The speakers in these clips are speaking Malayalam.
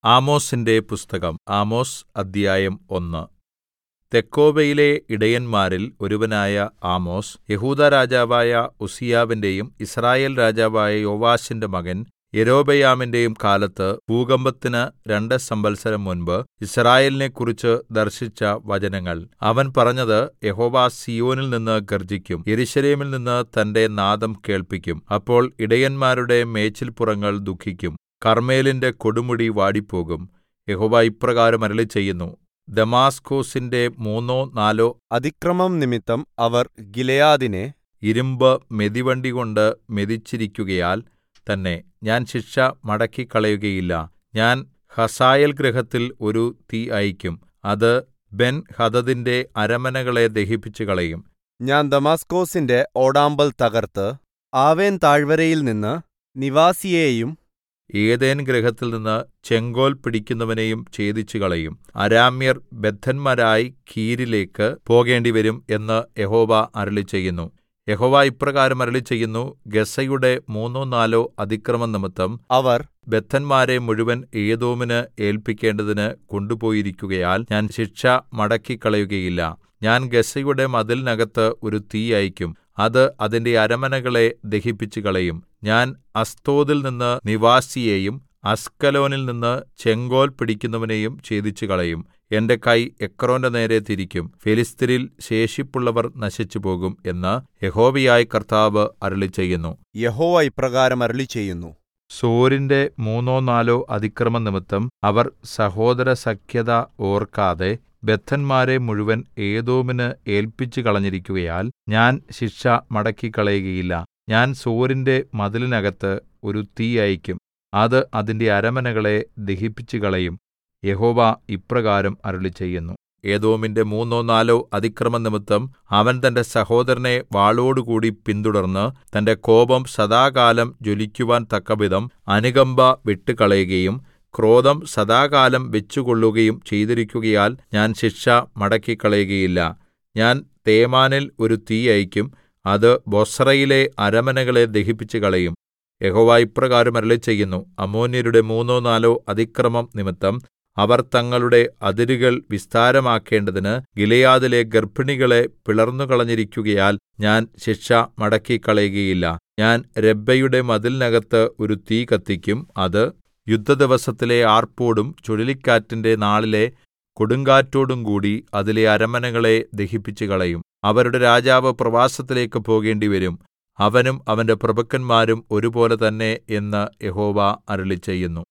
ആമോസിന്റെ പുസ്തകം ആമോസ് അദ്ധ്യായം ഒന്ന് തെക്കോവയിലെ ഇടയന്മാരിൽ ഒരുവനായ ആമോസ് യെഹൂദാ രാജാവായ ഉസ്സീയാവിന്റെയും യിസ്രായേൽ രാജാവായ യോവാശിന്റെ മകൻ യൊരോബെയാമിന്റെയും കാലത്ത് ഭൂകമ്പത്തിന് രണ്ട് സംവത്സരം മുമ്പ് യിസ്രായേലിനെക്കുറിച്ച് ദർശിച്ച വചനങ്ങൾ അവൻ പറഞ്ഞത് യഹോവ സീയോനിൽ നിന്ന് ഗർജ്ജിക്കും യെരൂശലേമിൽ നിന്ന് തന്റെ നാദം കേൾപ്പിക്കും അപ്പോൾ ഇടയന്മാരുടെ മേച്ചിൽപ്പുറങ്ങൾ ദുഃഖിക്കും കർമ്മേലിന്റെ കൊടുമുടി വാടിപ്പോകും യഹോവ ഇപ്രകാരം അരുളിച്ചെയ്യുന്നു ദമാസ്കൊസിന്റെ മൂന്നോ നാലോ അതിക്രമം നിമിത്തം അവർ ഗിലെയാദിനെ ഇരിമ്പ് മെതിവണ്ടികൊണ്ട് മെതിച്ചിരിക്കുകയാൽ തന്നെ ഞാൻ ശിക്ഷ മടക്കിക്കളയുകയില്ല ഞാൻ ഹസായേൽ ഗൃഹത്തിൽ ഒരു തീ അയയ്ക്കും അത് ബെൻഹദദിന്റെ അരമനകളെ ദഹിപ്പിച്ചുകളയും ഞാൻ ദമാസ്കൊസിന്റെ ഓടാമ്പൽ തകർത്ത് ആവേൻ താഴ്വരയിൽ നിന്ന് നിവാസിയെയും ഏദേൻ ഗൃഹത്തിൽ നിന്ന് ചെങ്കോൽ പിടിക്കുന്നവനെയും ഛേദിച്ചുകളയും അരാമ്യർ ബദ്ധന്മാരായി കീരിലേക്ക് പോകേണ്ടിവരും എന്ന് യഹോവ അരുളിച്ചെയ്യുന്നു യഹോവ ഇപ്രകാരം അരുളിച്ചെയ്യുന്നു ഗസ്സയുടെ മൂന്നോ നാലോ അതിക്രമം നിമിത്തം അവർ ബദ്ധന്മാരെ മുഴുവൻ ഏദോമിന് ഏല്പിക്കേണ്ടതിന് കൊണ്ടുപോയിരിക്കുകയാൽ ഞാൻ ശിക്ഷ മടക്കിക്കളയുകയില്ല ഞാൻ ഗസ്സയുടെ മതിലിനകത്ത് ഒരു തീ അയയ്ക്കും അത് അതിന്റെ അരമനകളെ ദഹിപ്പിച്ചുകളയും ഞാൻ അസ്തോദിൽ നിന്ന് നിവാസിയെയും അസ്കലോനിൽ നിന്ന് ചെങ്കോൽ പിടിക്കുന്നവനെയും ഛേദിച്ചുകളയും എന്റെ കൈ എക്രോന്റെ നേരെ തിരിക്കും ഫെലിസ്ത്യരിൽ ശേഷിപ്പുള്ളവർ നശിച്ചുപോകും എന്ന് യഹോവയായ കർത്താവ് അരുളിച്ചെയ്യുന്നു യഹോവ ഇപ്രകാരം അരുളിച്ചെയ്യുന്നു സോരിന്റെ മൂന്നോ നാലോ അതിക്രമം നിമിത്തം അവർ സഹോദര സഖ്യത ഓർക്കാതെ ബദ്ധന്മാരെ മുഴുവൻ ഏദോമിന് ഏല്പിച്ചു കളഞ്ഞിരിക്കുകയാൽ ഞാൻ ശിക്ഷ മടക്കിക്കളയുകയില്ല ഞാൻ സോരിന്റെ മതിലിനകത്ത് ഒരു തീ അയയ്ക്കും അത് അതിന്റെ അരമനകളെ ദഹിപ്പിച്ചുകളയും യഹോവ ഇപ്രകാരം അരുളിച്ചെയ്യുന്നു ഏദോമിന്റെ മൂന്നോ നാലോ അതിക്രമം നിമിത്തം അവൻ തന്റെ സഹോദരനെ വാളോടുകൂടി പിന്തുടർന്ന് തന്റെ കോപം സദാകാലം ജ്വലിക്കുവാൻ തക്കവിധം അനുകമ്പ വിട്ടുകളയുകയും ക്രോധം സദാകാലം വെച്ചുകൊള്ളുകയും ചെയ്തിരിക്കുകയാൽ ഞാൻ ശിക്ഷ മടക്കിക്കളയുകയില്ല ഞാൻ തേമാനിൽ ഒരു തീ അയയ്ക്കും അത് ബൊസ്രയിലെ അരമനകളെ ദഹിപ്പിച്ചുകളയും യഹോവ ഇപ്രകാരം അരുളിച്ചെയ്യുന്നു അമ്മോന്യരുടെ മൂന്നോ നാലോ അതിക്രമം നിമിത്തം അവർ തങ്ങളുടെ അതിരുകൾ വിസ്താരമാക്കേണ്ടതിന് ഗിലെയാദിലെ ഗർഭിണികളെ പിളർന്നുകളഞ്ഞിരിക്കുകയാൽ ഞാൻ ശിക്ഷ മടക്കിക്കളയുകയില്ല ഞാൻ രബ്ബയുടെ മതിലിനകത്ത് ഒരു തീ കത്തിക്കും അത് യുദ്ധദിവസത്തിലെ ആർപ്പോടും ചുഴലിക്കാറ്റിന്റെ നാളിലെ കൊടുങ്കാറ്റോടും കൂടി അതിലെ അരമനകളെ ദഹിപ്പിച്ചുകളയും അവരുടെ രാജാവ് പ്രവാസത്തിലേക്ക് പോകേണ്ടിവരും അവനും അവന്റെ പ്രഭുക്കന്മാരും ഒരുപോലെ തന്നെ എന്ന് യഹോവ അരുളിച്ചെയ്യുന്നു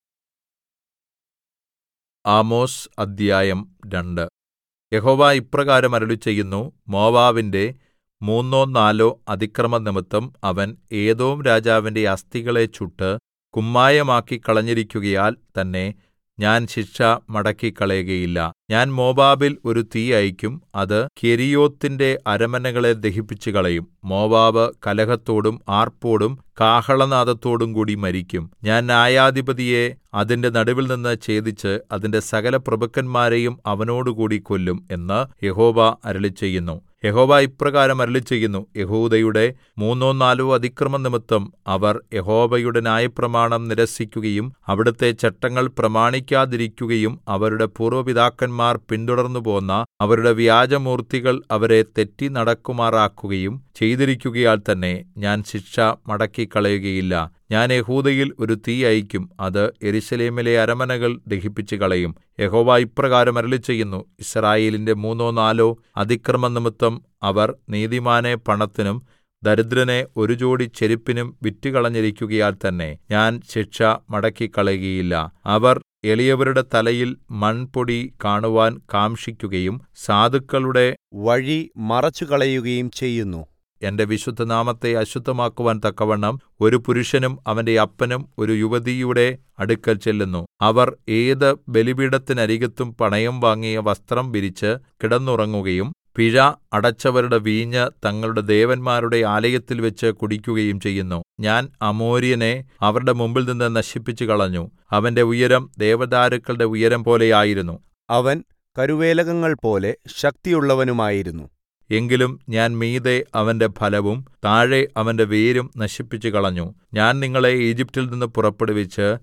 ആമോസ് അദ്ധ്യായം രണ്ട് യഹോവ ഇപ്രകാരം അരുളിച്ചെയ്യുന്നു മോവാബിന്റെ മൂന്നോ നാലോ അതിക്രമ നിമിത്തം അവൻ ഏദോം രാജാവിന്റെ അസ്ഥികളെ ചുട്ട് കുമ്മായമാക്കി കളഞ്ഞിരിക്കുകയാൽ തന്നെ ഞാൻ ശിക്ഷ മടക്കിക്കളയുകയില്ല ഞാൻ മോവാബിൽ ഒരു തീ അയയ്ക്കും അത് കെരിയോത്തിന്റെ അരമനകളെ ദഹിപ്പിച്ചുകളയും മോവാബ് കലഹത്തോടും ആർപ്പോടും കാഹളനാദത്തോടും കൂടി മരിക്കും ഞാൻ ന്യായാധിപതിയെ അതിന്റെ നടുവിൽനിന്ന് ഛേദിച്ച് അതിന്റെ സകല പ്രഭുക്കന്മാരെയും അവനോടുകൂടി കൊല്ലും എന്ന് യഹോവ അരുളിച്ചെയ്യുന്നു യഹോവ ഇപ്രകാരം അരുളിച്ചെയ്യുന്നു യഹൂദയുടെ മൂന്നോ നാലോ അതിക്രമം നിമിത്തം അവർ യഹോവയുടെ ന്യായപ്രമാണം നിരസിക്കുകയും അവിടുത്തെ ചട്ടങ്ങൾ പ്രമാണിക്കാതിരിക്കുകയും അവരുടെ പൂർവ്വപിതാക്കന്മാർ പിന്തുടർന്നുപോന്ന അവരുടെ വ്യാജമൂർത്തികൾ അവരെ തെറ്റി നടക്കുമാറാക്കുകയും ചെയ്തിരിക്കുകയാൽ തന്നെ ഞാൻ ശിക്ഷ മടക്കിക്കളയുകയില്ല ഞാൻ യഹൂദയിൽ ഒരു തീ അയയ്ക്കും അത് യെരൂശലേമിലെ അരമനകൾ ദഹിപ്പിച്ചുകളയും യഹോവ ഇപ്രകാരം അരുളിച്ചെയ്യുന്നു യിസ്രായേലിന്റെ മൂന്നോ നാലോ അതിക്രമം നിമിത്തം അവർ നീതിമാനെ പണത്തിനും ദരിദ്രനെ ഒരു ജോടി ചെരുപ്പിനും വിറ്റുകളഞ്ഞിരിക്കുകയാൽ തന്നെ ഞാൻ ശിക്ഷ മടക്കിക്കളയുകയില്ല അവർ എളിയവരുടെ തലയിൽ മൺപൊടി കാണുവാൻ കാംക്ഷിക്കുകയും സാധുക്കളുടെ വഴി മറച്ചുകളയുകയും ചെയ്യുന്നു എന്റെ വിശുദ്ധനാമത്തെ അശുദ്ധമാക്കുവാൻ തക്കവണ്ണം ഒരു പുരുഷനും അവന്റെ അപ്പനും ഒരു യുവതിയുടെ അടുക്കൽ ചെല്ലുന്നു അവർ ഏത് ബലിപീഠത്തിനരികത്തും പണയം വാങ്ങിയ വസ്ത്രം വിരിച്ച് കിടന്നുറങ്ങുകയും പിഴ അടച്ചവരുടെ വീഞ്ഞ് തങ്ങളുടെ ദേവന്മാരുടെ ആലയത്തിൽ വെച്ച് കുടിക്കുകയും ചെയ്യുന്നു ഞാൻ അമോര്യനെ അവരുടെ മുമ്പിൽനിന്ന് നശിപ്പിച്ചു കളഞ്ഞു അവന്റെ ഉയരം ദേവദാരുക്കളുടെ ഉയരം പോലെയായിരുന്നു അവൻ കരുവേലകങ്ങൾ പോലെ ശക്തിയുള്ളവനുമായിരുന്നു എങ്കിലും ഞാൻ മീതെ അവന്റെ ഫലവും താഴെ അവന്റെ വേരും നശിപ്പിച്ചുകളഞ്ഞു ഞാൻ നിങ്ങളെ ഈജിപ്റ്റിൽ നിന്ന് പുറപ്പെടുവിച്ച്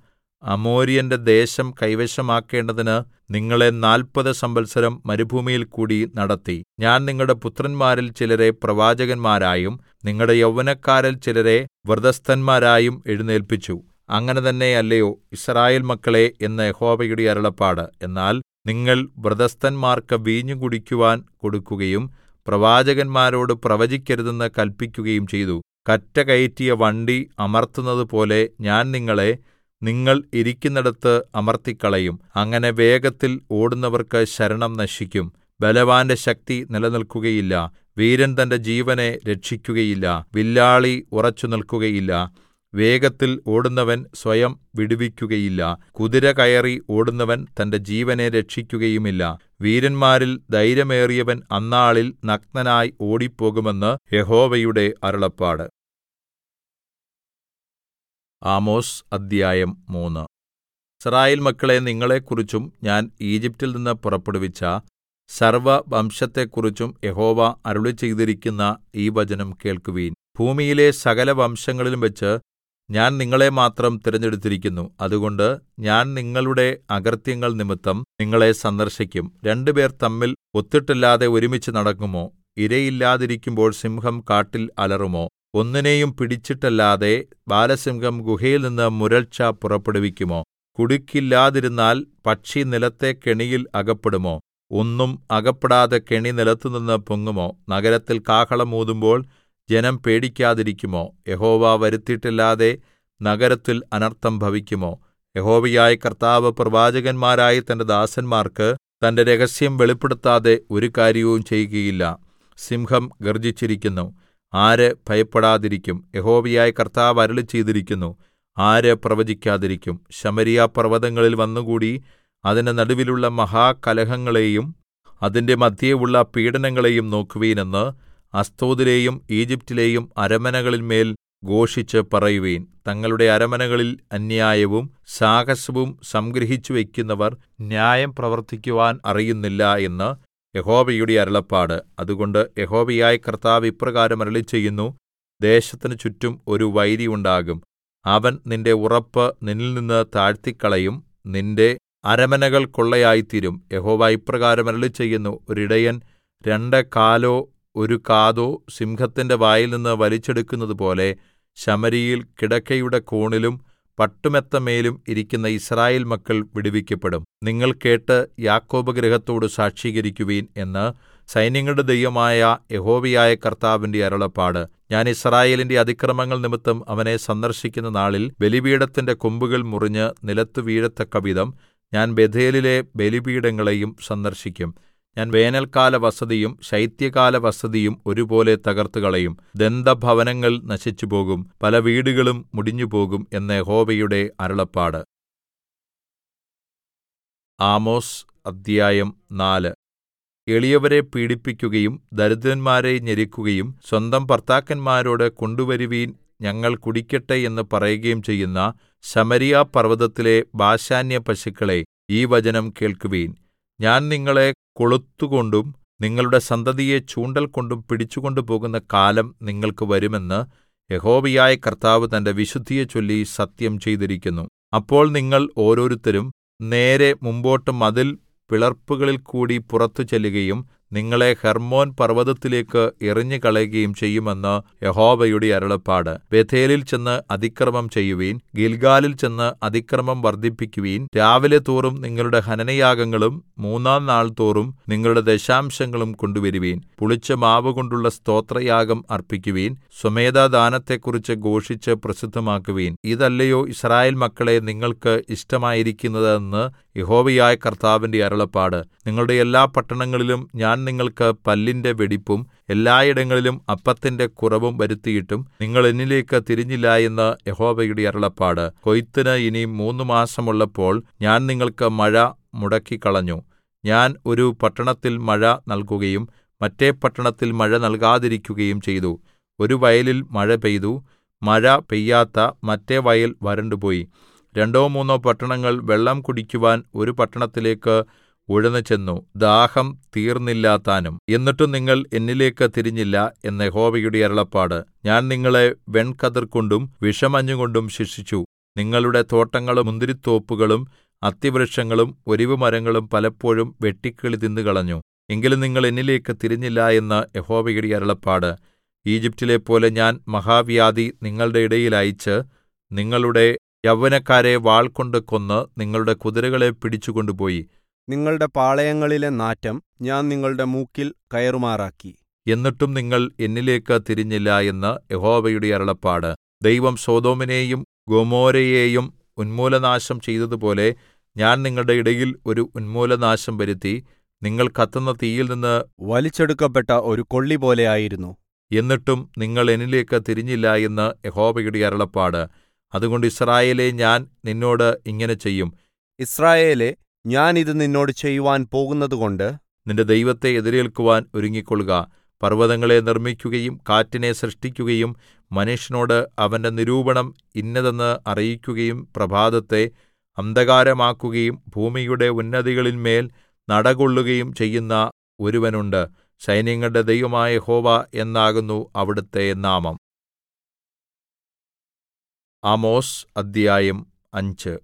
അമോര്യന്റെ ദേശം കൈവശമാക്കേണ്ടതിന് നിങ്ങളെ നാല്പത് സംവത്സരം മരുഭൂമിയിൽ കൂടി നടത്തി ഞാൻ നിങ്ങളുടെ പുത്രന്മാരിൽ ചിലരെ പ്രവാചകന്മാരായും നിങ്ങളുടെ യൗവനക്കാരിൽ ചിലരെ വ്രതസ്ഥന്മാരായും എഴുന്നേല്പിച്ചു അങ്ങനെ തന്നെ അല്ലയോ യിസ്രായേൽ മക്കളേ എന്ന് യഹോവയുടെ അരുളപ്പാട് എന്നാൽ നിങ്ങൾ വ്രതസ്ഥന്മാർക്ക് വീഞ്ഞു കുടിക്കുവാൻ കൊടുക്കുകയും പ്രവാചകന്മാരോട് പ്രവചിക്കരുതെന്ന് കല്പിക്കുകയും ചെയ്തു കറ്റ കയറ്റിയ വണ്ടി അമർത്തുന്നതുപോലെ ഞാൻ നിങ്ങളെ നിങ്ങൾ ഇരിക്കുന്നിടത്ത് അമർത്തിക്കളയും അങ്ങനെ വേഗത്തിൽ ഓടുന്നവർക്ക് ശരണം നശിക്കും ബലവാന്റെ ശക്തി നിലനിൽക്കുകയില്ല വീരൻ തന്റെ ജീവനെ രക്ഷിക്കുകയില്ല വില്ലാളി ഉറച്ചുനിൽക്കുകയില്ല വേഗത്തിൽ ഓടുന്നവൻ സ്വയം വിടുവിക്കുകയില്ല കുതിര കയറി ഓടുന്നവൻ തന്റെ ജീവനെ രക്ഷിക്കുകയുമില്ല വീരന്മാരിൽ ധൈര്യമേറിയവൻ അന്നാളിൽ നഗ്നനായി ഓടിപ്പോകുമെന്ന് യഹോവയുടെ അരുളപ്പാട് ആമോസ് അദ്ധ്യായം മൂന്ന് യിസ്രായേൽ മക്കളെ നിങ്ങളെക്കുറിച്ചും ഞാൻ ഈജിപ്റ്റിൽ നിന്ന് പുറപ്പെടുവിച്ച സർവ്വവംശത്തെക്കുറിച്ചും യഹോവ അരുളിച്ചെയ്തിരിക്കുന്ന ഈ വചനം കേൾക്കുവിൻ ഭൂമിയിലെ സകല വംശങ്ങളിലും വെച്ച് ഞാൻ നിങ്ങളെ മാത്രം തിരഞ്ഞെടുത്തിരിക്കുന്നു അതുകൊണ്ട് ഞാൻ നിങ്ങളുടെ അകൃത്യങ്ങൾ നിമിത്തം നിങ്ങളെ സന്ദർശിക്കും രണ്ടുപേർ തമ്മിൽ ഒത്തിട്ടല്ലാതെ ഒരുമിച്ച് നടക്കുമോ ഇരയില്ലാതിരിക്കുമ്പോൾ സിംഹം കാട്ടിൽ അലറുമോ ഒന്നിനെയും പിടിച്ചിട്ടല്ലാതെ ബാലസിംഹം ഗുഹയിൽനിന്ന് മുരൾച്ച പുറപ്പെടുവിക്കുമോ കുടുക്കില്ലാതിരുന്നാൽ പക്ഷി നിലത്തെ കെണിയിൽ അകപ്പെടുമോ ഒന്നും അകപ്പെടാതെ കെണി നിലത്തുനിന്ന് പൊങ്ങുമോ നഗരത്തിൽ കാഹളം ഊതുമ്പോൾ ജനം പേടിക്കാതിരിക്കുമോ യഹോവ വരുത്തിയിട്ടില്ലാതെ നഗരത്തിൽ അനർത്ഥം ഭവിക്കുമോ യഹോവയായ കർത്താവ് പ്രവാചകന്മാരായ തന്റെ ദാസന്മാർക്ക് തന്റെ രഹസ്യം വെളിപ്പെടുത്താതെ ഒരു കാര്യവും ചെയ്യുകയില്ല സിംഹം ഗർജിച്ചിരിക്കുന്നു ആര് ഭയപ്പെടാതിരിക്കും യഹോവയായ കർത്താവ് അരുളിച്ചെയ്തിരിക്കുന്നു ആര് പ്രവചിക്കാതിരിക്കും ശമരിയ പർവ്വതങ്ങളിൽ വന്നുകൂടി അതിന്റെ നടുവിലുള്ള മഹാകലഹങ്ങളെയും അതിന്റെ മദ്ധ്യേയുള്ള പീഡനങ്ങളെയും നോക്കുവിൻ എന്ന് അസ്തോദിലെയും ഈജിപ്റ്റിലെയും അരമനകളിന്മേൽ ഘോഷിച്ച് പറയുവിൻ തങ്ങളുടെ അരമനകളിൽ അന്യായവും സാഹസവും സംഗ്രഹിച്ചു വയ്ക്കുന്നവർ ന്യായം പ്രവർത്തിക്കുവാൻ അറിയുന്നില്ല എന്ന് യഹോവയുടെ അരുളപ്പാട് അതുകൊണ്ട് യഹോവയായ കർത്താവ് ഇപ്രകാരം അരുളിച്ചെയ്യുന്നു ദേശത്തിന് ചുറ്റും ഒരു വൈരി ഉണ്ടാകും അവൻ നിന്റെ ഉറപ്പ് നിന്നിൽനിന്ന് താഴ്ത്തിക്കളയും നിന്റെ അരമനകൾ കൊള്ളയായിത്തീരും യഹോവ ഇപ്രകാരം അരുളിച്ചെയ്യുന്നു ഒരിടയൻ രണ്ട് കാലോ ഒരു കാതോ സിംഹത്തിന്റെ വായിൽനിന്ന് വലിച്ചെടുക്കുന്നതുപോലെ ശമര്യയിൽ കിടക്കയുടെ കോണിലും പട്ടുമെത്തമേലും ഇരിക്കുന്ന യിസ്രായേൽ മക്കൾ വിടുവിക്കപ്പെടും നിങ്ങൾ കേട്ട് യാക്കോബ് ഗൃഹത്തോട് സാക്ഷീകരിക്കുവിൻ എന്ന് സൈന്യങ്ങളുടെ ദൈവമായ യഹോവയായ കർത്താവിന്റെ അരുളപ്പാട് ഞാൻ യിസ്രായേലിന്റെ അതിക്രമങ്ങൾ നിമിത്തം അവനെ സന്ദർശിക്കുന്ന നാളിൽ ബലിപീഠത്തിന്റെ കൊമ്പുകൾ മുറിഞ്ഞ് നിലത്തു വീഴത്തക്കവിധം ഞാൻ ബേഥേലിലെ ബലിപീഠങ്ങളെയും സന്ദർശിക്കും ഞാൻ വേനൽക്കാല വസതിയും ശൈത്യകാല വസതിയും ഒരുപോലെ തകർത്തുകളയും ദന്തഭവനങ്ങൾ നശിച്ചുപോകും പല വീടുകളും മുടിഞ്ഞുപോകും എന്ന് യഹോവയുടെ അരുളപ്പാട് ആമോസ് അദ്ധ്യായം നാല് എളിയവരെ പീഡിപ്പിക്കുകയും ദരിദ്രന്മാരെ ഞെരുക്കുകയും സ്വന്തം ഭർത്താക്കന്മാരോട് കൊണ്ടുവരുവീൻ ഞങ്ങൾ കുടിക്കട്ടെ എന്ന് പറയുകയും ചെയ്യുന്ന ശമരിയ പർവ്വതത്തിലെ ബാശാന്യ പശുക്കളെ ഈ വചനം കേൾക്കുവീൻ ഞാൻ നിങ്ങളെ കൊളുത്തുകൊണ്ടും നിങ്ങളുടെ സന്തതിയെ ചൂണ്ടൽ കൊണ്ടും പിടിച്ചുകൊണ്ടുപോകുന്ന കാലം നിങ്ങൾക്ക് വരുമെന്ന് യഹോവയായ കർത്താവ് തന്റെ വിശുദ്ധിയെ ചൊല്ലി സത്യം ചെയ്തിരിക്കുന്നു അപ്പോൾ നിങ്ങൾ ഓരോരുത്തരും നേരെ മുമ്പോട്ട് മതിൽ പിളർപ്പുകളിൽ കൂടി പുറത്തു ചെല്ലുകയും നിങ്ങളെ ഹെർമ്മോൻ പർവ്വതത്തിലേക്ക് എറിഞ്ഞുകളയുകയും ചെയ്യുമെന്ന് യഹോവയുടെ അരുളപ്പാട് ബേഥേലിൽ ചെന്ന് അതിക്രമം ചെയ്യുവീൻ ഗിൽഗാലിൽ ചെന്ന് അതിക്രമം വർദ്ധിപ്പിക്കുവീൻ രാവിലെ തോറും നിങ്ങളുടെ ഹനനയാഗങ്ങളും മൂന്നാം നാൾ തോറും നിങ്ങളുടെ ദശാംശങ്ങളും കൊണ്ടുവരുവീൻ പുളിച്ച മാവ് കൊണ്ടുള്ള സ്തോത്രയാഗം അർപ്പിക്കുവീൻ സ്വമേധാദാനത്തെക്കുറിച്ച് ഘോഷിച്ച് പ്രസിദ്ധമാക്കുവീൻ ഇതല്ലയോ ഇസ്രായേൽ മക്കളെ നിങ്ങൾക്ക് ഇഷ്ടമായിരിക്കുന്നത് എന്ന് യഹോവയായ കർത്താവിന്റെ അരുളപ്പാട് നിങ്ങളുടെ എല്ലാ പട്ടണങ്ങളിലും ഞാൻ നിങ്ങൾക്ക് പല്ലിന്റെ വെടിപ്പും എല്ലായിടങ്ങളിലും അപ്പത്തിന്റെ കുറവും വരുത്തിയിട്ടും നിങ്ങൾ എന്നിലേക്ക് തിരിഞ്ഞില്ല എന്ന് യഹോവയുടെ അരുളപ്പാട് കൊയ്ത്തിന് ഇനി മൂന്ന് മാസമുള്ളപ്പോൾ ഞാൻ നിങ്ങൾക്ക് മഴ മുടക്കിക്കളഞ്ഞു ഞാൻ ഒരു പട്ടണത്തിൽ മഴ നൽകുകയും മറ്റേ പട്ടണത്തിൽ മഴ നൽകാതിരിക്കുകയും ചെയ്തു ഒരു വയലിൽ മഴ പെയ്തു മഴ പെയ്യാത്ത മറ്റേ വയൽ വരണ്ടുപോയി രണ്ടോ മൂന്നോ പട്ടണങ്ങൾ വെള്ളം കുടിക്കുവാൻ ഒരു പട്ടണത്തിലേക്ക് ഉഴന്നു ചെന്നു ദാഹം തീർന്നില്ലതാനും എന്നിട്ടും നിങ്ങൾ എന്നിലേക്ക് തിരിഞ്ഞില്ല എന്ന് യഹോവയുടെ അരുളപ്പാട് ഞാൻ നിങ്ങളെ വെൺകതിർ കൊണ്ടും വിഷമഞ്ഞുകൊണ്ടും ശിക്ഷിച്ചു നിങ്ങളുടെ തോട്ടങ്ങളും മുന്തിരിത്തോപ്പുകളും അത്തിവൃക്ഷങ്ങളും ഒലിവുമരങ്ങളും പലപ്പോഴും വെട്ടുക്കിളി തിന്നുകളഞ്ഞു എങ്കിലും നിങ്ങൾ എന്നിലേക്ക് തിരിഞ്ഞില്ല എന്ന് യഹോവയുടെ അരുളപ്പാട് ഈജിപ്റ്റിലെപ്പോലെ ഞാൻ മഹാവ്യാധി നിങ്ങളുടെ ഇടയിൽ അയച്ച് നിങ്ങളുടെ യൗവനക്കാരെ വാൾകൊണ്ട് കൊന്ന് നിങ്ങളുടെ കുതിരകളെ പിടിച്ചുകൊണ്ടുപോയി നിങ്ങളുടെ പാളയങ്ങളിലെ നാറ്റം ഞാൻ നിങ്ങളുടെ മൂക്കിൽ കയറുമാറാക്കി എന്നിട്ടും നിങ്ങൾ എന്നിലേക്ക് തിരിഞ്ഞില്ല എന്ന് യഹോവയുടെ അരുളപ്പാട് ദൈവം സൊദോമിനെയും ഗൊമോരയെയും ഉന്മൂലനാശം ചെയ്തതുപോലെ ഞാൻ നിങ്ങളുടെ ഇടയിൽ ഒരു ഉന്മൂലനാശം വരുത്തി നിങ്ങൾ കത്തുന്ന തീയിൽ നിന്ന് വലിച്ചെടുക്കപ്പെട്ട ഒരു കൊള്ളി പോലെ ആയിരുന്നു എന്നിട്ടും നിങ്ങൾ എന്നിലേക്ക് തിരിഞ്ഞില്ല എന്ന് യഹോവയുടെ അരുളപ്പാട് അതുകൊണ്ട് യിസ്രായേലേ ഞാൻ നിന്നോട് ഇങ്ങനെ ചെയ്യും ഇസ്രായേലേ ഞാൻ ഇത് നിന്നോട് ചെയ്യുവാൻ പോകുന്നതുകൊണ്ട് നിന്റെ ദൈവത്തെ എതിരേൽക്കുവാൻ ഒരുങ്ങിക്കൊള്ളുക പർവ്വതങ്ങളെ നിർമ്മിക്കുകയും കാറ്റിനെ സൃഷ്ടിക്കുകയും മനുഷ്യനോട് അവന്റെ നിരൂപണം ഇന്നതെന്ന് അറിയിക്കുകയും പ്രഭാതത്തെ അന്ധകാരമാക്കുകയും ഭൂമിയുടെ ഉന്നതികളിന്മേൽ നടകൊള്ളുകയും ചെയ്യുന്ന ഒരുവനുണ്ട് സൈന്യങ്ങളുടെ ദൈവമായ യഹോവ എന്നാകുന്നു അവിടുത്തെ നാമം ആമോസ് അദ്ധ്യായം അഞ്ച്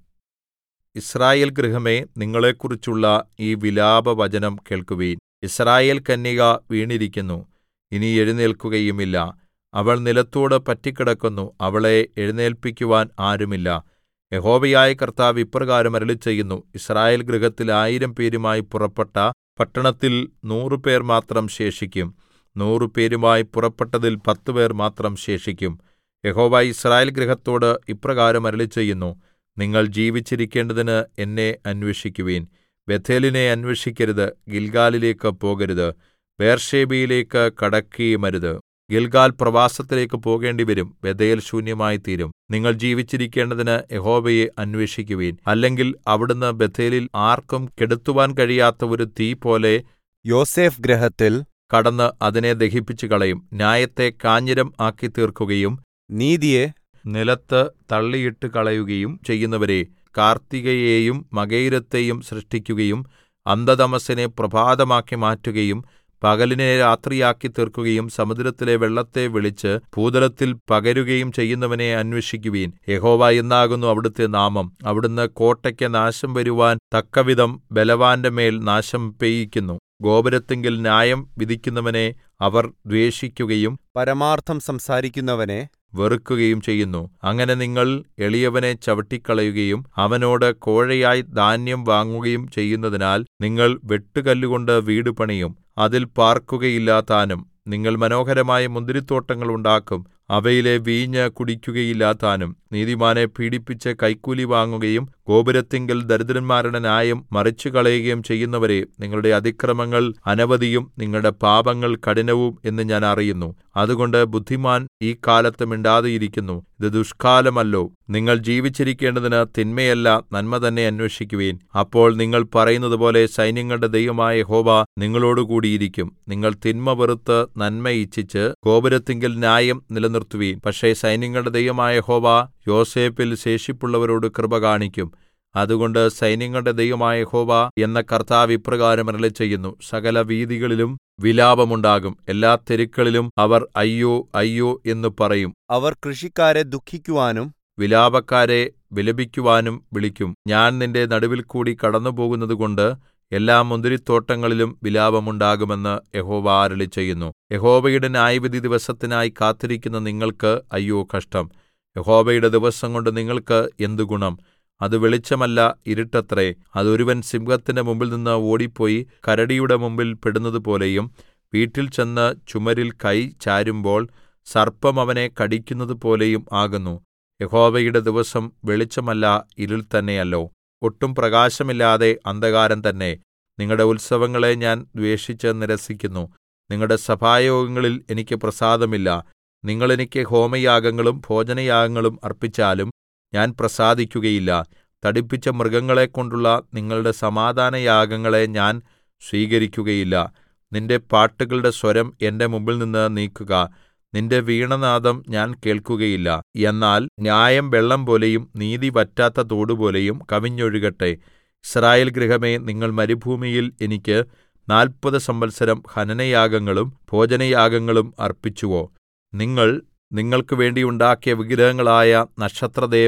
യിസ്രായേൽ ഗൃഹമേ നിങ്ങളെക്കുറിച്ചുള്ള ഈ വിലാപവചനം കേൾക്കുവിൻ യിസ്രായേൽ കന്യക വീണിരിക്കുന്നു ഇനി എഴുന്നേൽക്കുകയുമില്ല അവൾ നിലത്തോട് പറ്റിക്കിടക്കുന്നു അവളെ എഴുന്നേൽപ്പിക്കുവാൻ ആരുമില്ല യഹോവയായ കർത്താവ് ഇപ്രകാരം അരുളിച്ചെയ്യുന്നു യിസ്രായേൽ ഗൃഹത്തിൽ ആയിരം പേരുമായി പുറപ്പെട്ട പട്ടണത്തിൽ നൂറുപേർ മാത്രം ശേഷിക്കും നൂറുപേരുമായി പുറപ്പെട്ടതിൽ പത്തുപേർ മാത്രം ശേഷിക്കും യഹോവ യിസ്രായേൽ ഗൃഹത്തോട് ഇപ്രകാരം അരുളിച്ചെയ്യുന്നു നിങ്ങൾ ജീവിച്ചിരിക്കേണ്ടതിന് എന്നെ അന്വേഷിക്കുവിൻ ബേഥേലിനെ അന്വേഷിക്കരുത് ഗിൽഗാലിലേക്ക് പോകരുത് ബേർഷേബയിലേക്ക് കടക്കുകയുമരുത് ഗിൽഗാൽ പ്രവാസത്തിലേക്ക് പോകേണ്ടിവരും ബഥേൽ ശൂന്യമായിത്തീരും നിങ്ങൾ ജീവിച്ചിരിക്കേണ്ടതിന് യഹോവയെ അന്വേഷിക്കുവിൻ അല്ലെങ്കിൽ അവിടുന്ന് ബഥേലിൽ ആർക്കും കെടുത്തുവാൻ കഴിയാത്ത ഒരു തീ പോലെ യോസേഫ് ഗ്രഹത്തിൽ കടന്ന് അതിനെ ദഹിപ്പിച്ചു കളയും ന്യായത്തെ കാഞ്ഞിരം ആക്കി തീർക്കുകയും നീതിയെ നിലത്ത് തള്ളിയിട്ട് കളയുകയും ചെയ്യുന്നവരെ കാർത്തികയെയും മകയിരത്തെയും സൃഷ്ടിക്കുകയും അന്ധതമസ്സിനെ പ്രഭാതമാക്കി മാറ്റുകയും പകലിനെ രാത്രിയാക്കി തീർക്കുകയും സമുദ്രത്തിലെ വെള്ളത്തെ വിളിച്ച് ഭൂതലത്തിൽ പകരുകയും ചെയ്യുന്നവനെ അന്വേഷിക്കുവിൻ യഹോവ എന്നാകുന്നു അവിടുത്തെ നാമം അവിടുന്ന് കോട്ടയ്ക്ക് നാശം വരുവാൻ തക്കവിധം ബലവാന്റെ മേൽ നാശം പെയ്യിക്കുന്നു ഗോപുരത്തിങ്കൽ ന്യായം വിധിക്കുന്നവനെ അവർ ദ്വേഷിക്കുകയും പരമാർത്ഥം സംസാരിക്കുന്നവനെ വെറുക്കുകയും ചെയ്യുന്നു അങ്ങനെ നിങ്ങൾ എളിയവനെ ചവിട്ടിക്കളയുകയും അവനോട് കോഴയായി ധാന്യം വാങ്ങുകയും ചെയ്യുന്നതിനാൽ നിങ്ങൾ വെട്ടുകല്ലുകൊണ്ട് വീട് പണിയും അതിൽ പാർക്കുകയില്ലതാനും നിങ്ങൾ മനോഹരമായ മുന്തിരിത്തോട്ടങ്ങൾ ഉണ്ടാക്കും അവയിലെ വീഞ്ഞ് കുടിക്കുകയില്ലതാനും നീതിമാനെ പീഡിപ്പിച്ച് കൈക്കൂലി വാങ്ങുകയും ഗോപുരത്തിങ്കൽ ദരിദ്രന്മാരുടെ ന്യായം മറിച്ചുകളയുകയും ചെയ്യുന്നവരെ നിങ്ങളുടെ അതിക്രമങ്ങൾ അനവധിയും നിങ്ങളുടെ പാപങ്ങൾ കഠിനവും എന്ന് ഞാൻ അറിയുന്നു അതുകൊണ്ട് ബുദ്ധിമാൻ ഈ കാലത്ത് മിണ്ടാതെയിരിക്കുന്നു ഇത് ദുഷ്കാലമല്ലോ നിങ്ങൾ ജീവിച്ചിരിക്കേണ്ടതിന് തിന്മയല്ല നന്മ തന്നെ അന്വേഷിക്കുവിൻ അപ്പോൾ നിങ്ങൾ പറയുന്നതുപോലെ സൈന്യങ്ങളുടെ ദൈവമായ യഹോവ നിങ്ങളോടുകൂടിയിരിക്കും നിങ്ങൾ തിന്മ വെറുത്ത് നന്മ ഇച്ഛിച്ച് ഗോപുരത്തിങ്കൽ ന്യായം നിലനിർത്തുവീൻ പക്ഷേ സൈന്യങ്ങളുടെ ദൈവമായ യഹോവ യോസേഫിൽ ശേഷിപ്പുള്ളവരോട് കൃപ കാണിക്കും അതുകൊണ്ട് സൈന്യങ്ങളുടെ ദൈവമായ യഹോവ എന്ന കർത്താവ് ഇപ്രകാരം അരുളിച്ചെയ്യുന്നു സകല വീഥികളിലും വിലാപമുണ്ടാകും എല്ലാ തെരുക്കളിലും അവർ അയ്യോ അയ്യോ എന്ന് പറയും അവർ കൃഷിക്കാരെ ദുഃഖിക്കുവാനും വിലാപക്കാരെ വിലപിക്കുവാനും വിളിക്കും ഞാൻ നിന്റെ നടുവിൽ കൂടി കടന്നുപോകുന്നതുകൊണ്ട് എല്ലാ മുന്തിരിത്തോട്ടങ്ങളിലും വിലാപമുണ്ടാകുമെന്ന് യഹോവ അരുളിച്ചെയ്യുന്നു യഹോവയുടെ ന്യായവിധി ദിവസത്തിനായി കാത്തിരിക്കുന്ന നിങ്ങൾക്ക് അയ്യോ കഷ്ടം യഹോവയുടെ ദിവസം കൊണ്ട് നിങ്ങൾക്ക് എന്ത് ഗുണം അത് വെളിച്ചമല്ല ഇരുട്ടത്രേ അതൊരുവൻ സിംഹത്തിന്റെ മുമ്പിൽനിന്ന് ഓടിപ്പോയി കരടിയുടെ മുമ്പിൽ പെടുന്നതുപോലെയും വീട്ടിൽ ചെന്ന് ചുമരിൽ കൈ ചാരുമ്പോൾ സർപ്പം അവനെ കടിക്കുന്നതുപോലെയും ആകുന്നു യഹോവയുടെ ദിവസം വെളിച്ചമല്ല ഇരുൾ തന്നെയല്ലോ ഒട്ടും പ്രകാശമില്ലാതെ അന്ധകാരം തന്നെ നിങ്ങളുടെ ഉത്സവങ്ങളെ ഞാൻ ദ്വേഷിച്ച് നിരസിക്കുന്നു നിങ്ങളുടെ സഭായോഗങ്ങളിൽ എനിക്ക് പ്രസാദമില്ല നിങ്ങൾ എനിക്ക് ഹോമയാഗങ്ങളും ഭോജനയാഗങ്ങളും അർപ്പിച്ചാലും ഞാൻ പ്രസാദിക്കുകയില്ല തടിപ്പിച്ച മൃഗങ്ങളെക്കൊണ്ടുള്ള നിങ്ങളുടെ സമാധാനയാഗങ്ങളെ ഞാൻ സ്വീകരിക്കുകയില്ല നിന്റെ പാട്ടുകളുടെ സ്വരം എന്റെ മുമ്പിൽനിന്ന് നീക്കുക നിന്റെ വീണനാദം ഞാൻ കേൾക്കുകയില്ല എന്നാൽ ന്യായം വെള്ളം പോലെയും നീതി വറ്റാത്ത തോടുപോലെയും കവിഞ്ഞൊഴുകട്ടെ യിസ്രായേൽ ഗൃഹമേ നിങ്ങൾ മരുഭൂമിയിൽ എനിക്ക് നാല്പത് സംവത്സരം ഹനനയാഗങ്ങളും ഭോജനയാഗങ്ങളും അർപ്പിച്ചുവോ നിങ്ങൾ നിങ്ങൾക്ക് വേണ്ടി ഉണ്ടാക്കിയ വിഗ്രഹങ്ങളായ നക്ഷത്രദേവൻ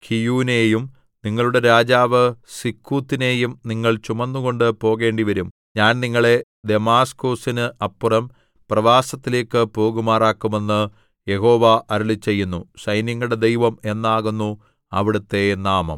കിയ്യോനെയും നിങ്ങളുടെ രാജാവ് സിക്കൂത്തിനെയും നിങ്ങൾ ചുമന്നുകൊണ്ട് പോകേണ്ടിവരും ഞാൻ നിങ്ങളെ ദമാസ്കൊസിന് അപ്പുറം പ്രവാസത്തിലേക്ക് പോകുമാറാക്കുമെന്ന് യഹോവ അരുളിച്ചെയ്യുന്നു സൈന്യങ്ങളുടെ ദൈവം എന്നാകുന്നു അവിടുത്തെ നാമം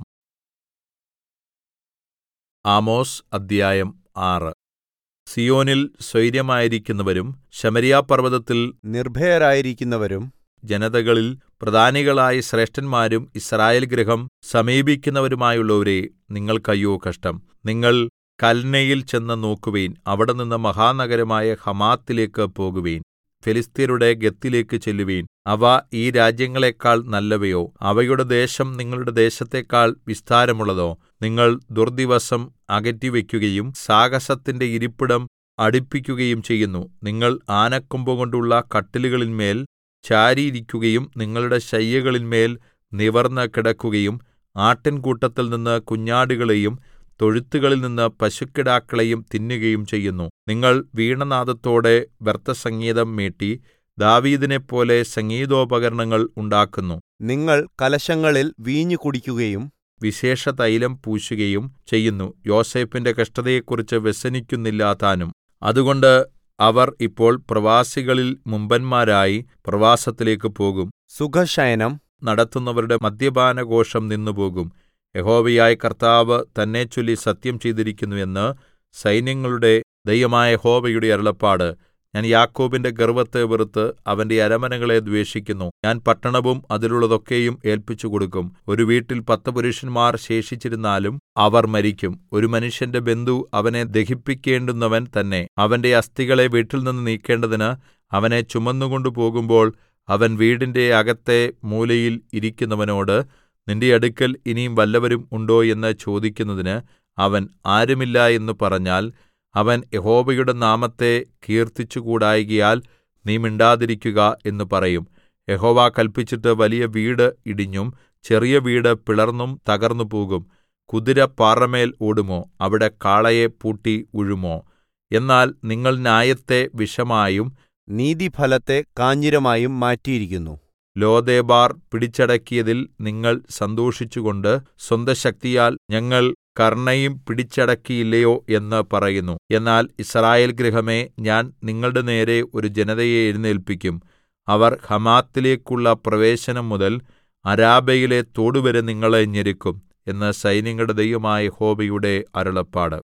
ആമോസ് അദ്ധ്യായം ആറ് സിയോനിൽ സ്വൈര്യമായിരിക്കുന്നവരും ശമര്യാപർവ്വതത്തിൽ നിർഭയരായിരിക്കുന്നവരും ജനതകളിൽ പ്രധാനികളായ ശ്രേഷ്ഠന്മാരും യിസ്രായേൽ ഗൃഹം സമീപിക്കുന്നവരുമായുള്ളവരേ നിങ്ങൾക്കയ്യോ കഷ്ടം നിങ്ങൾ കൽനെയിൽ ചെന്ന് നോക്കുവിൻ അവിടെനിന്ന് മഹാനഗരമായ ഹമാത്തിലേക്ക് പോകുവിൻ ഫെലിസ്ത്യരുടെ ഗത്തിലേക്ക് ചെല്ലുവിൻ അവ ഈ രാജ്യങ്ങളെക്കാൾ നല്ലവയോ അവയുടെ ദേശം നിങ്ങളുടെ ദേശത്തെക്കാൾ വിസ്താരമുള്ളതോ നിങ്ങൾ ദുർദിവസം അകറ്റിവെക്കുകയും സാഹസത്തിന്റെ ഇരിപ്പിടം അടുപ്പിക്കുകയും ചെയ്യുന്നു നിങ്ങൾ ആനക്കൊമ്പുകൊണ്ടുള്ള കട്ടിലുകളിന്മേൽ ചാരിയിരിക്കുകയും നിങ്ങളുടെ ശയ്യകളിന്മേൽ നിവർന്ന് കിടക്കുകയും ആട്ടിൻകൂട്ടത്തിൽ നിന്ന് കുഞ്ഞാടുകളെയും തൊഴുത്തുകളിൽ നിന്ന് പശുക്കിടാക്കളെയും തിന്നുകയും ചെയ്യുന്നു നിങ്ങൾ വീണനാദത്തോടെ വ്യർത്ഥസംഗീതം മീട്ടി ദാവീദിനെപ്പോലെ സംഗീതോപകരണങ്ങൾ ഉണ്ടാക്കുന്നു നിങ്ങൾ കലശങ്ങളിൽ വീഞ്ഞു കുടിക്കുകയും വിശേഷതൈലം പൂശുകയും ചെയ്യുന്നു യോസേഫിന്റെ കഷ്ടതയെക്കുറിച്ച് വ്യസനിക്കുന്നില്ല താനും അതുകൊണ്ട് അവർ ഇപ്പോൾ പ്രവാസികളിൽ മുമ്പന്മാരായി പ്രവാസത്തിലേക്ക് പോകും സുഖശയനം നടത്തുന്നവരുടെ മദ്യപാനഘോഷം നിന്നുപോകും യഹോവയായ കർത്താവ് തന്നെച്ചൊല്ലി സത്യം ചെയ്തിരിക്കുന്നു എന്ന് സൈന്യങ്ങളുടെ ദൈവമായ യഹോവയുടെ അരുളപ്പാട് ഞാൻ യാക്കോബിന്റെ ഗർവ്വത്തെ വെറുത്ത് അവന്റെ അരമനകളെ ദ്വേഷിക്കുന്നു ഞാൻ പട്ടണവും അതിലുള്ളതൊക്കെയും ഏല്പിച്ചു കൊടുക്കും ഒരു വീട്ടിൽ പത്ത് പുരുഷന്മാർ ശേഷിച്ചിരുന്നാലും അവർ മരിക്കും ഒരു മനുഷ്യന്റെ ബന്ധു അവനെ ദഹിപ്പിക്കേണ്ടുന്നവൻ തന്നെ അവന്റെ അസ്ഥികളെ വീട്ടിൽനിന്ന് നീക്കേണ്ടതിന് അവനെ ചുമന്നുകൊണ്ടു പോകുമ്പോൾ അവൻ വീടിന്റെ അകത്തെ മൂലയിൽ ഇരിക്കുന്നവനോട് നിന്റെ അടുക്കൽ ഇനിയും വല്ലവരും ഉണ്ടോ എന്ന് ചോദിക്കുന്നതിന് അവൻ ആരുമില്ല എന്ന് പറഞ്ഞാൽ അവൻ യഹോവയുടെ നാമത്തെ കീർത്തിച്ചുകൂടായ്കയാൽ നീ മിണ്ടാതിരിക്കുക എന്ന് പറയും യഹോവ കല്പിച്ചിട്ട് വലിയ വീട് ഇടിഞ്ഞും ചെറിയ വീട് പിളർന്നും തകർന്നുപോകും കുതിര പാറമേൽ ഓടുമോ അവിടെ കാളയെ പൂട്ടി ഉഴുമോ എന്നാൽ നിങ്ങൾ ന്യായത്തെ വിഷമായും നീതിഫലത്തെ കാഞ്ഞിരമായും മാറ്റിയിരിക്കുന്നു ലോദേബാർ പിടിച്ചടക്കിയതിൽ നിങ്ങൾ സന്തോഷിച്ചുകൊണ്ട് സ്വന്തശക്തിയാൽ ഞങ്ങൾ കർണ്ണയും പിടിച്ചടക്കിയില്ലയോ എന്ന് പറയുന്നു എന്നാൽ യിസ്രായേൽ ഗൃഹമേ ഞാൻ നിങ്ങളുടെ നേരെ ഒരു ജനതയെ എഴുന്നേല്പിക്കും അവർ ഹമാത്തിലേക്കുള്ള പ്രവേശനം മുതൽ അരാബയിലെ തോടുവരെ നിങ്ങളെ ഞെരുക്കും എന്ന് സൈന്യങ്ങളുടെ ദൈവമായ യഹോവയുടെ അരുളപ്പാട്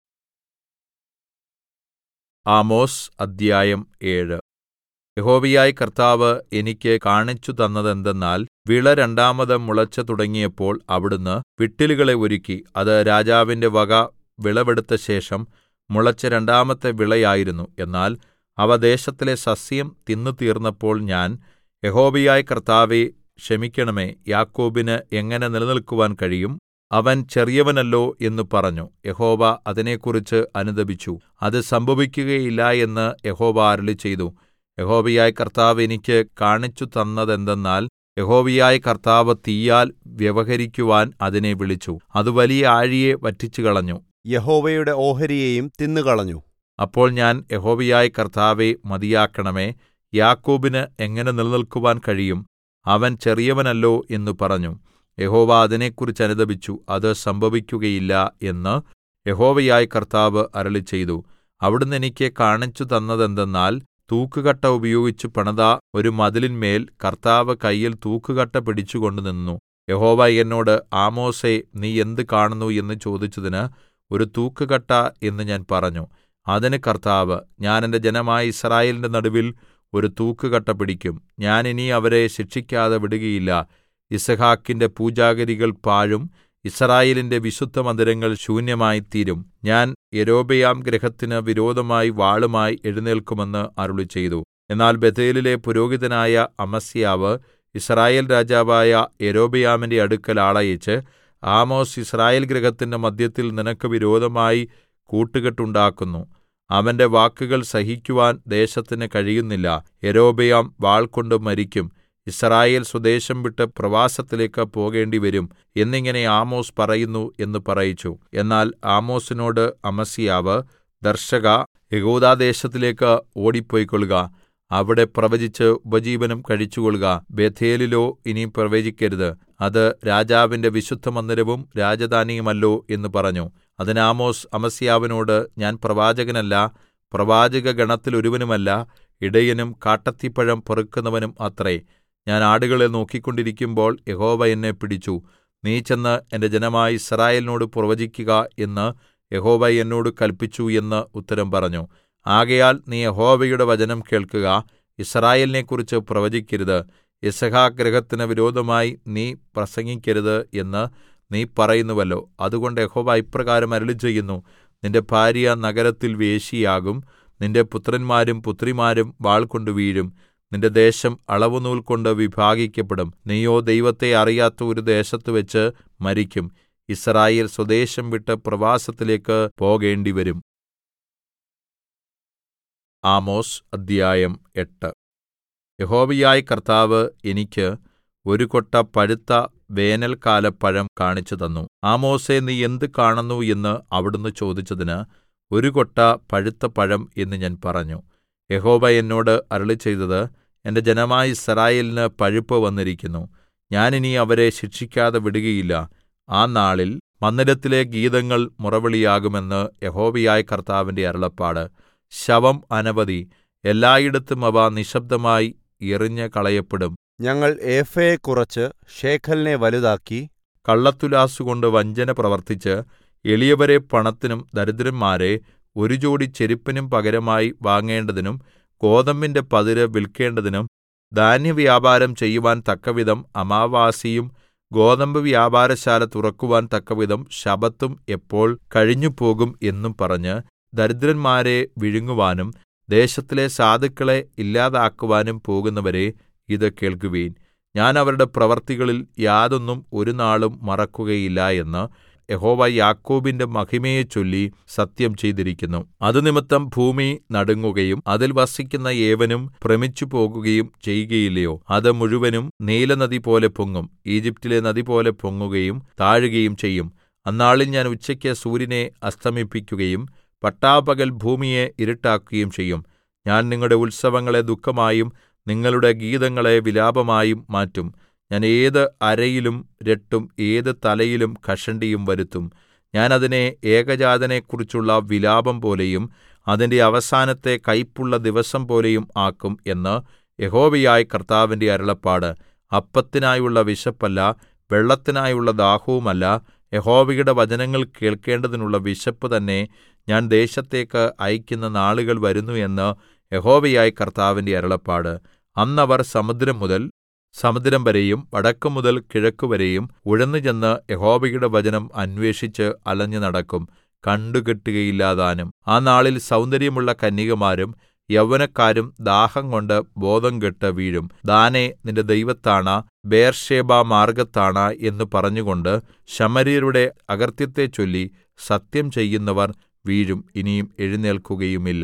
ആമോസ് അദ്ധ്യായം ഏഴ് യഹോവയായ കർത്താവ് എനിക്ക് കാണിച്ചു തന്നതെന്തെന്നാൽ വിള രണ്ടാമത് മുളച്ചു തുടങ്ങിയപ്പോൾ അവിടുന്ന് വിട്ടിലുകളെ ഒരുക്കി അത് രാജാവിന്റെ വക വിളവെടുത്ത ശേഷം മുളച്ച രണ്ടാമത്തെ വിളയായിരുന്നു എന്നാൽ അവ ദേശത്തിലെ സസ്യം തിന്നു തീർന്നപ്പോൾ ഞാൻ യഹോവയായ കർത്താവേ ക്ഷമിക്കണമേ യാക്കോബിന് എങ്ങനെ നിലനിൽക്കുവാൻ കഴിയും അവൻ ചെറിയവനല്ലോ എന്ന് പറഞ്ഞു യഹോവ അതിനെക്കുറിച്ച് അനുതപിച്ചു അത് സംഭവിക്കുകയില്ല എന്ന് യഹോവ അരുളിച്ചെയ്തു യഹോവയായ കർത്താവ് എനിക്ക് കാണിച്ചു തന്നതെന്തെന്നാൽ യഹോവയായ കർത്താവ് തീയാൽ വ്യവഹരിക്കുവാൻ അതിനെ വിളിച്ചു അത് വലിയ ആഴിയെ വറ്റിച്ചുകളഞ്ഞു യഹോവയുടെ ഓഹരിയെയും തിന്നുകളഞ്ഞു അപ്പോൾ ഞാൻ യഹോവയായ കർത്താവെ മതിയാക്കണമേ യാക്കോബിന് എങ്ങനെ നിലനിൽക്കുവാൻ കഴിയും അവൻ ചെറിയവനല്ലോ എന്ന് പറഞ്ഞു യഹോവ അതിനെക്കുറിച്ച് അനുതപിച്ചു അത് സംഭവിക്കുകയില്ല എന്ന് യഹോവയായ കർത്താവ് അരുളിച്ചെയ്തു അവിടുന്ന് എനിക്ക് കാണിച്ചു തന്നതെന്തെന്നാൽ തൂക്കുകട്ട ഉപയോഗിച്ച് പണിത ഒരു മതിലിന്മേൽ കർത്താവ് കയ്യിൽ തൂക്കുകട്ട പിടിച്ചുകൊണ്ട് നിന്നു യഹോവ എന്നോട് ആമോസേ നീ എന്ത് കാണുന്നു എന്ന് ചോദിച്ചതിന് ഒരു തൂക്കുകട്ട എന്ന് ഞാൻ പറഞ്ഞു അതിന് കർത്താവ് ഞാൻ എന്റെ ജനമായ യിസ്രായേലിന്റെ നടുവിൽ ഒരു തൂക്കുകട്ട പിടിക്കും ഞാൻ ഇനി അവരെ ശിക്ഷിക്കാതെ വിടുകയില്ല യിസ്ഹാക്കിന്റെ പൂജാഗിരികൾ പാഴും യിസ്രായേലിന്റെ വിശുദ്ധമന്ദിരങ്ങൾ ശൂന്യമായിത്തീരും ഞാൻ യൊരോബെയാം ഗൃഹത്തിന് വിരോധമായി വാളുമായി എഴുന്നേൽക്കുമെന്ന് അരുളിച്ചെയ്തു എന്നാൽ ബേഥേലിലെ പുരോഹിതനായ അമസ്യാവ് യിസ്രായേൽ രാജാവായ യൊരോബെയാമിന്റെ അടുക്കൽ ആളയച്ച് ആമോസ് യിസ്രായേൽ ഗൃഹത്തിന്റെ മദ്ധ്യത്തിൽ നിനക്ക് വിരോധമായി കൂട്ടുകെട്ടുണ്ടാക്കുന്നു അവന്റെ വാക്കുകൾ സഹിക്കുവാൻ ദേശത്തിന് കഴിയുന്നില്ല യൊരോബെയാം വാൾകൊണ്ട് മരിക്കും യിസ്രായേൽ സ്വദേശം വിട്ട് പ്രവാസത്തിലേക്ക് പോകേണ്ടിവരും എന്നിങ്ങനെ ആമോസ് പറയുന്നു എന്ന് പറയിച്ചു എന്നാൽ ആമോസിനോട് അമസ്യാവ് ദർശക യഹൂദാദേശത്തിലേക്ക് ഓടിപ്പൊയ്ക്കൊള്ളുക അവിടെ പ്രവചിച്ച് ഉപജീവനം കഴിച്ചുകൊള്ളുക ബേഥേലിലോ ഇനി പ്രവചിക്കരുത് അത് രാജാവിന്റെ വിശുദ്ധമന്ദിരവും രാജധാനിയുമല്ലോ എന്ന് പറഞ്ഞു അതിന് ആമോസ് അമസ്യാവിനോട് ഞാൻ പ്രവാചകനല്ല പ്രവാചക ഗണത്തിൽ ഒരുവനുമല്ല ഇടയനും കാട്ടത്തിപ്പഴം പെറുക്കുന്നവനും അത്രേ ഞാൻ ആടുകളെ നോക്കിക്കൊണ്ടിരിക്കുമ്പോൾ യഹോവ എന്നെ പിടിച്ചു നീ ചെന്ന് എന്റെ ജനമായ യിസ്രായേലിനോട് പ്രവചിക്കുക എന്ന് യഹോവ എന്നോട് കല്പിച്ചു എന്ന് ഉത്തരം പറഞ്ഞു ആകയാൽ നീ യഹോവയുടെ വചനം കേൾക്കുക യിസ്രായേലിനെക്കുറിച്ച് പ്രവചിക്കരുത് യിസ്ഹാക്ക് ഗൃഹത്തിന് വിരോധമായി നീ പ്രസംഗിക്കരുത് എന്ന് നീ പറയുന്നുവല്ലോ അതുകൊണ്ട് യഹോവ ഇപ്രകാരം അരുളിച്ചെയ്യുന്നു നിന്റെ ഭാര്യ നഗരത്തിൽ വേശ്യയാകും നിന്റെ പുത്രന്മാരും പുത്രിമാരും വാൾകൊണ്ട് വീഴും നിന്റെ ദേശം അളവുനൂൽ കൊണ്ട് വിഭാഗിക്കപ്പെടും നീയോ ദൈവത്തെ അറിയാത്ത ഒരു ദേശത്തുവെച്ച് മരിക്കും യിസ്രായേൽ സ്വദേശം വിട്ട് പ്രവാസത്തിലേക്ക് പോകേണ്ടിവരും ആമോസ് അദ്ധ്യായം എട്ട് യഹോവയായ കർത്താവ് എനിക്ക് ഒരു കൊട്ട പഴുത്ത വേനൽക്കാലപ്പഴം കാണിച്ചു തന്നു ആമോസേ നീ എന്ത് കാണുന്നു എന്ന് അവിടുന്ന് ചോദിച്ചതിന് ഒരു കൊട്ട പഴുത്ത പഴം എന്ന് ഞാൻ പറഞ്ഞു യഹോവ എന്നോട് അരുളിച്ചെയ്തത് എന്റെ ജനമായ യിസ്രായേലിന് പഴുപ്പ് വന്നിരിക്കുന്നു ഞാൻ ഇനി അവരെ ശിക്ഷിക്കാതെ വിടുകയില്ല ആ നാളിൽ മന്ദിരത്തിലെ ഗീതങ്ങൾ മുറവിളിയാകുമെന്ന് യഹോവയായ കർത്താവിന്റെ അരുളപ്പാട് ശവം അനവധി എല്ലായിടത്തും അവ നിശ്ശബ്ദമായി എറിഞ്ഞ് കളയപ്പെടും ഞങ്ങൾ ഏഫയെ കുറച്ച് ഷേഖലിനെ വലുതാക്കി കള്ളത്തുലാസുകൊണ്ട് വഞ്ചന പ്രവർത്തിച്ച് എളിയവരെ പണത്തിനും ദരിദ്രന്മാരെ ഒരു ജോടി ചെരുപ്പിനും പകരമായി വാങ്ങേണ്ടതിനും ഗോതമ്പിന്റെ പതിര് വിൽക്കേണ്ടതിനും ധാന്യവ്യാപാരം ചെയ്യുവാൻ തക്കവിധം അമാവാസിയും ഗോതമ്പ് വ്യാപാരശാല തുറക്കുവാൻ തക്കവിധം ശബ്ബത്തും എപ്പോൾ കഴിഞ്ഞുപോകും എന്നും പറഞ്ഞ് ദരിദ്രന്മാരെ വിഴുങ്ങുവാനും ദേശത്തിലെ സാധുക്കളെ ഇല്ലാതാക്കുവാനും പോകുന്നവരെ ഇത് കേൾക്കുവിൻ ഞാൻ അവരുടെ പ്രവൃത്തികളിൽ യാതൊന്നും ഒരുനാളും മറക്കുകയില്ല എന്ന് യഹോവ യാക്കോബിന്റെ മഹിമയെ ചൊല്ലി സത്യം ചെയ്തിരിക്കുന്നു അതുനിമിത്തം ഭൂമി നടുങ്ങുകയും അതിൽ വസിക്കുന്ന ഏവനും ഭ്രമിച്ചുപോകുകയും ചെയ്യുകയില്ലയോ അത് മുഴുവനും നീലനദി പോലെ പൊങ്ങും ഈജിപ്റ്റിലെ നദി പോലെ പൊങ്ങുകയും താഴുകയും ചെയ്യും അന്നാളിൽ ഞാൻ ഉച്ചയ്ക്ക് സൂര്യനെ അസ്തമിപ്പിക്കുകയും പട്ടാപ്പകൽ ഭൂമിയെ ഇരുട്ടാക്കുകയും ചെയ്യും ഞാൻ നിങ്ങളുടെ ഉത്സവങ്ങളെ ദുഃഖമായും നിങ്ങളുടെ ഗീതങ്ങളെ വിലാപമായും മാറ്റും ഞാൻ ഏത് അരയിലും രട്ടും ഏത് തലയിലും കഷണ്ടിയും വരുത്തും ഞാൻ അതിനെ ഏകജാതനെക്കുറിച്ചുള്ള വിലാപം പോലെയും അതിന്റെ അവസാനത്തെ കൈപ്പുള്ള ദിവസം പോലെയും ആക്കും എന്ന് യഹോവയായ കർത്താവിന്റെ അരുളപ്പാട് അപ്പത്തിനായുള്ള വിശപ്പല്ല വെള്ളത്തിനായുള്ള ദാഹവുമല്ല യഹോവയുടെ വചനങ്ങൾ കേൾക്കേണ്ടതിനുള്ള വിശപ്പ് തന്നെ ഞാൻ ദേശത്തേക്ക് അയക്കുന്ന നാളുകൾ വരുന്നു എന്ന് യഹോവയായ കർത്താവിന്റെ അരുളപ്പാട് അന്ന് അവർ സമുദ്രം മുതൽ സമുദ്രം വരെയും വടക്കുമുതൽ കിഴക്കുവരെയും ഉഴന്നുചെന്ന് യഹോവയുടെ വചനം അന്വേഷിച്ച് അലഞ്ഞു നടക്കും കണ്ടുകിട്ടുകയില്ലാതാനും ആ നാളിൽ സൗന്ദര്യമുള്ള കന്യകമാരും യൗവനക്കാരും ദാഹംകൊണ്ട് ബോധംകെട്ട് വീഴും ദാനേ നിന്റെ ദൈവത്താണ ബേർഷേബ മാർഗ്ഗത്താണ എന്ന് പറഞ്ഞുകൊണ്ട് ശമര്യരുടെ അകൃത്യത്തെ ചൊല്ലി സത്യം ചെയ്യുന്നവർ വീഴും ഇനിയും എഴുന്നേൽക്കുകയുമില്ല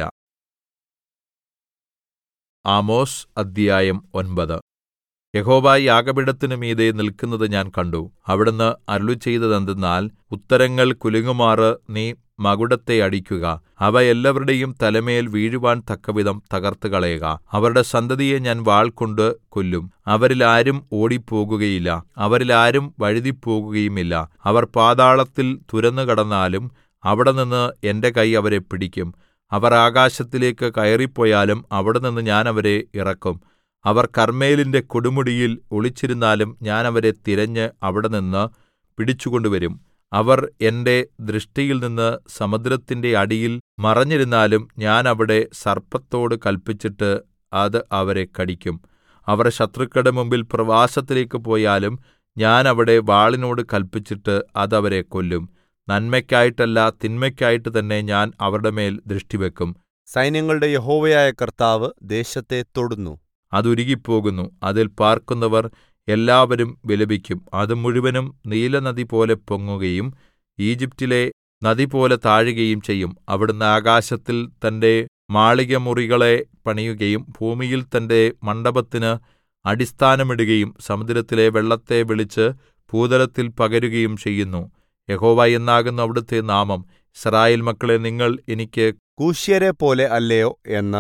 ആമോസ് അദ്ധ്യായം ഒൻപത് യഹോവ യാഗപീഠത്തിനു മീതെ നിൽക്കുന്നത് ഞാൻ കണ്ടു അവിടുന്ന് അരുളിച്ചെയ്തതെന്തെന്നാൽ ഉത്തരങ്ങൾ കുലുങ്ങുമാറ് നീ മകുടത്തെ അടിക്കുക അവ എല്ലാവരുടെയും തലമേൽ വീഴുവാൻ തക്കവിധം തകർത്തുകളയുക അവരുടെ സന്തതിയെ ഞാൻ വാൾകൊണ്ട് കൊല്ലും അവരിൽ ആരും ഓടിപ്പോകുകയില്ല അവരിൽ ആരും വഴുതിപ്പോകുകയുമില്ല അവർ പാതാളത്തിൽ തുരന്നുകടന്നാലും അവിടെനിന്ന് എന്റെ കൈ അവരെ പിടിക്കും അവർ ആകാശത്തിലേക്ക് കയറിപ്പോയാലും അവിടെനിന്ന് ഞാൻ അവരെ ഇറക്കും അവർ കർമ്മേലിന്റെ കൊടുമുടിയിൽ ഒളിച്ചിരുന്നാലും ഞാൻ അവരെ തിരഞ്ഞ് അവിടെനിന്ന് പിടിച്ചുകൊണ്ടുവരും അവർ എന്റെ ദൃഷ്ടിയിൽനിന്ന് സമുദ്രത്തിന്റെ അടിയിൽ മറഞ്ഞിരുന്നാലും ഞാൻ അവിടെ സർപ്പത്തോട് കല്പിച്ചിട്ട് അത് അവരെ കടിക്കും അവർ ശത്രുക്കളുടെ മുമ്പിൽ പ്രവാസത്തിലേക്ക് പോയാലും ഞാൻ അവിടെ വാളിനോട് കല്പിച്ചിട്ട് അത് അവരെ കൊല്ലും നന്മയ്ക്കായിട്ടല്ല തിന്മയ്ക്കായിട്ട് തന്നെ ഞാൻ അവരുടെ മേൽ ദൃഷ്ടിവെക്കും സൈന്യങ്ങളുടെ യഹോവയായ കർത്താവ് ദേശത്തെ തൊടുന്നു അതുരുകിപ്പോകുന്നു അതിൽ പാർക്കുന്നവർ എല്ലാവരും വിലപിക്കും അത് മുഴുവനും നീലനദി പോലെ പൊങ്ങുകയും ഈജിപ്റ്റിലെ നദി പോലെ താഴുകയും ചെയ്യും അവിടുന്ന് ആകാശത്തിൽ തന്റെ മാളികമുറികളെ പണിയുകയും ഭൂമിയിൽ തന്റെ മണ്ഡപത്തിന് അടിസ്ഥാനമിടുകയും സമുദ്രത്തിലെ വെള്ളത്തെ വിളിച്ച് ഭൂതലത്തിൽ പകരുകയും ചെയ്യുന്നു യഹോവ എന്നാകുന്നു അവിടുത്തെ നാമം യിസ്രായേൽ മക്കളെ നിങ്ങൾ എനിക്ക് കൂശ്യരെ പോലെ അല്ലയോ എന്ന്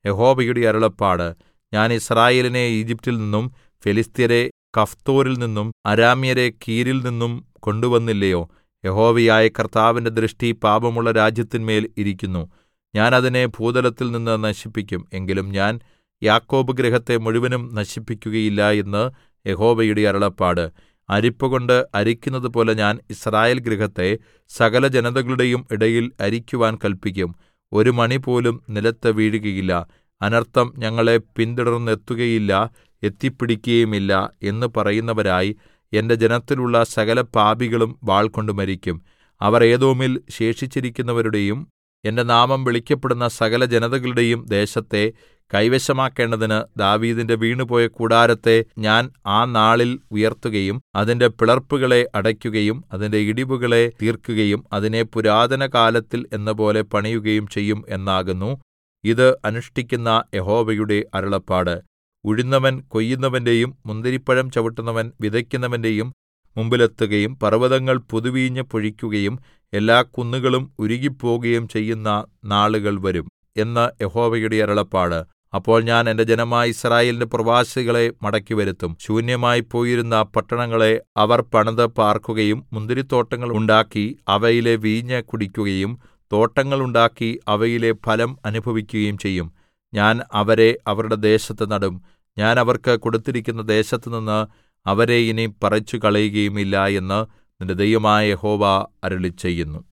യഹോവയുടെ അരുളപ്പാട് ഞാൻ യിസ്രായേലിനെ ഈജിപ്റ്റിൽ നിന്നും ഫെലിസ്ത്യരെ കഫ്തോരിൽ നിന്നും അരാമ്യരെ കീരിൽ നിന്നും കൊണ്ടുവന്നില്ലയോ യഹോവയായ കർത്താവിന്റെ ദൃഷ്ടി പാപമുള്ള രാജ്യത്തിന്മേൽ ഇരിക്കുന്നു ഞാൻ അതിനെ ഭൂതലത്തിൽ നിന്ന് നശിപ്പിക്കും എങ്കിലും ഞാൻ യാക്കോബ് ഗൃഹത്തെ മുഴുവനും നശിപ്പിക്കുകയില്ല എന്ന് യഹോവയുടെ അരുളപ്പാട് അരിപ്പകൊണ്ട് അരിക്കുന്നതുപോലെ ഞാൻ യിസ്രായേൽ ഗൃഹത്തെ സകല ജനതകളുടെയും ഇടയിൽ അരിക്കുവാൻ കല്പിക്കും ഒരു മണിപോലും നിലത്ത് വീഴുകയില്ല അനർത്ഥം ഞങ്ങളെ പിന്തുടർന്നെത്തുകയില്ല എത്തിപ്പിടിക്കുകയുമില്ല എന്ന് പറയുന്നവരായി എന്റെ ജനത്തിലുള്ള സകല പാപികളും വാൾകൊണ്ട് മരിക്കും അവർ ഏദോമിൽ ശേഷിച്ചിരിക്കുന്നവരുടെയും എന്റെ നാമം വിളിക്കപ്പെടുന്ന സകല ജനതകളുടെയും ദേശത്തെ കൈവശമാക്കേണ്ടതിന് ദാവീദിന്റെ വീണുപോയ കൂടാരത്തെ ഞാൻ ആ നാളിൽ ഉയർത്തുകയും അതിന്റെ പിളർപ്പുകളെ അടയ്ക്കുകയും അതിന്റെ ഇടിവുകളെ തീർക്കുകയും അതിനെ പുരാതന കാലത്തിൽ എന്നപോലെ പണിയുകയും ചെയ്യും എന്നാകുന്നു ഇത് അനുഷ്ഠിക്കുന്ന യഹോവയുടെ അരുളപ്പാട് ഉഴുന്നവൻ കൊയ്യുന്നവന്റെയും മുന്തിരിപ്പഴം ചവിട്ടുന്നവൻ വിതയ്ക്കുന്നവന്റെയും മുമ്പിലെത്തുകയും പർവ്വതങ്ങൾ പുതുവീഞ്ഞ് പൊഴിക്കുകയും എല്ലാ കുന്നുകളും ഉരുകിപ്പോകുകയും ചെയ്യുന്ന നാളുകൾ വരും എന്ന് യഹോവയുടെ അരുളപ്പാട് അപ്പോൾ ഞാൻ എന്റെ ജനമായ യിസ്രായേലിന്റെ പ്രവാസികളെ മടക്കിവരുത്തും ശൂന്യമായി പോയിരുന്ന പട്ടണങ്ങളെ അവർ പണിത് പാർക്കുകയും മുന്തിരിത്തോട്ടങ്ങൾ ഉണ്ടാക്കി അവയിലെ വീഞ്ഞ് കുടിക്കുകയും തോട്ടങ്ങൾ ഉണ്ടാക്കി അവയിലെ ഫലം അനുഭവിക്കുകയും ചെയ്യും ഞാൻ അവരെ അവരുടെ ദേശത്ത് നടും ഞാൻ അവർക്ക് കൊടുത്തിരിക്കുന്ന ദേശത്തുനിന്ന് അവരെ ഇനി പറിച്ചുകളയുകയുമില്ല എന്ന് നിന്റെ ദൈവമായ യഹോവ അരുളിച്ചെയ്യുന്നു